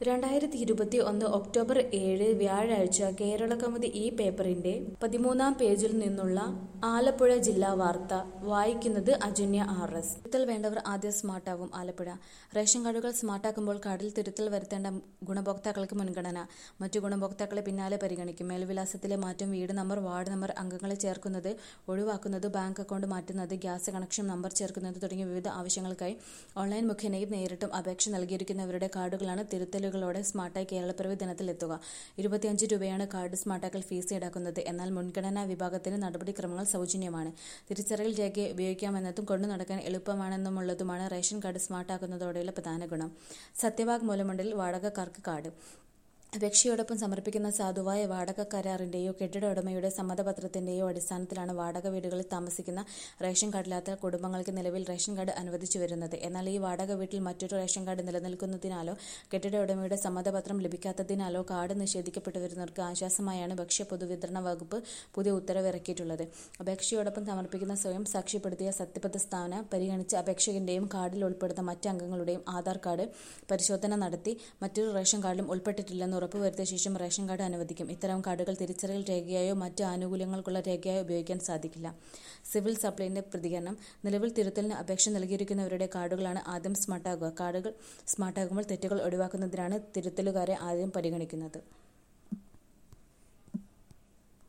രണ്ടായിരത്തി ഇരുപത്തി ഒന്ന് ഒക്ടോബർ ഏഴ് വ്യാഴാഴ്ച കേരള കൗമുദി ഈ പേപ്പറിന്റെ പതിമൂന്നാം പേജിൽ നിന്നുള്ള ആലപ്പുഴ ജില്ലാ വാർത്ത വായിക്കുന്നത് അജന്യ ആർ എസ് തിരുത്തൽ വേണ്ടവർ ആദ്യം സ്മാർട്ടാവും ആലപ്പുഴ റേഷൻ കാർഡുകൾ സ്മാർട്ടാക്കുമ്പോൾ കാർഡിൽ തിരുത്തൽ വരുത്തേണ്ട ഗുണഭോക്താക്കൾക്ക് മുൻഗണന മറ്റു ഗുണഭോക്താക്കളെ പിന്നാലെ പരിഗണിക്കും മേൽവിലാസത്തിലെ മാറ്റം വീട് നമ്പർ വാർഡ് നമ്പർ അംഗങ്ങളെ ചേർക്കുന്നത് ഒഴിവാക്കുന്നത് ബാങ്ക് അക്കൗണ്ട് മാറ്റുന്നത് ഗ്യാസ് കണക്ഷൻ നമ്പർ ചേർക്കുന്നത് തുടങ്ങിയ വിവിധ ആവശ്യങ്ങൾക്കായി ഓൺലൈൻ മുഖേനയും നേരിട്ടും അപേക്ഷ നൽകിയിരിക്കുന്നവരുടെ കാർഡുകളാണ് തിരുത്തലുകളോടെ സ്മാർട്ടായി കേരളപ്പിറവി ദിനത്തിൽ എത്തുക ഇരുപത്തിയഞ്ച് രൂപയാണ് കാർഡ് സ്മാർട്ടാക്കൽ ഫീസ് ഈടാക്കുന്നത് എന്നാൽ മുൻഗണനാ വിഭാഗത്തിന് നടപടിക്രമങ്ങൾ സൗജന്യമാണ് തിരിച്ചറിയൽ രേഖ ഉപയോഗിക്കാമെന്നതും കൊണ്ടു നടക്കാൻ എളുപ്പമാണെന്നുമുള്ളതുമാണ് റേഷൻ കാർഡ് സ്മാർട്ടാക്കുന്നതോടെയുള്ള പ്രധാന ഗുണം സത്യവാങ്മൂലമുണ്ടിൽ വാടകക്കാർക്ക് കാർഡ് അപേക്ഷയോടൊപ്പം സമർപ്പിക്കുന്ന സാധുവായ വാടക കരാറിന്റെയോ കെട്ടിട ഉടമയുടെ സമ്മതപത്രത്തിന്റെയോ അടിസ്ഥാനത്തിലാണ് വാടക വീടുകളിൽ താമസിക്കുന്ന റേഷൻ കാർഡില്ലാത്ത കുടുംബങ്ങൾക്ക് നിലവിൽ റേഷൻ കാർഡ് അനുവദിച്ചു വരുന്നത് എന്നാൽ ഈ വാടക വീട്ടിൽ മറ്റൊരു റേഷൻ കാർഡ് നിലനിൽക്കുന്നതിനാലോ കെട്ടിട ഉടമയുടെ സമ്മതപത്രം ലഭിക്കാത്തതിനാലോ കാർഡ് നിഷേധിക്കപ്പെട്ടു വരുന്നവർക്ക് ആശ്വാസമായാണ് ഭക്ഷ്യ പൊതുവിതരണ വകുപ്പ് പുതിയ ഉത്തരവ് ഇറക്കിയിട്ടുള്ളത് അപേക്ഷയോടൊപ്പം സമർപ്പിക്കുന്ന സ്വയം സാക്ഷ്യപ്പെടുത്തിയ സത്യപ്രതിസ്ഥാന പരിഗണിച്ച് അപേക്ഷകന്റെയും കാർഡിൽ ഉൾപ്പെടുന്ന മറ്റ് അംഗങ്ങളുടെയും ആധാർ കാർഡ് പരിശോധന നടത്തി മറ്റൊരു റേഷൻ കാർഡിലും ഉൾപ്പെട്ടിട്ടില്ലെന്ന് ഉറപ്പുവരുത്തിയ ശേഷം റേഷൻ കാർഡ് അനുവദിക്കും ഇത്തരം കാർഡുകൾ തിരിച്ചറിയൽ രേഖയായോ മറ്റ് ആനുകൂല്യങ്ങൾക്കുള്ള രേഖയായോ ഉപയോഗിക്കാൻ സാധിക്കില്ല സിവിൽ സപ്ലൈന്റെ പ്രതികരണം നിലവിൽ തിരുത്തലിന് അപേക്ഷ നൽകിയിരിക്കുന്നവരുടെ കാർഡുകളാണ് ആദ്യം സ്മാർട്ടാകുക കാർഡുകൾ സ്മാർട്ടാകുമ്പോൾ തെറ്റുകൾ ഒഴിവാക്കുന്നതിനാണ് തിരുത്തലുകാരെ ആദ്യം പരിഗണിക്കുന്നത്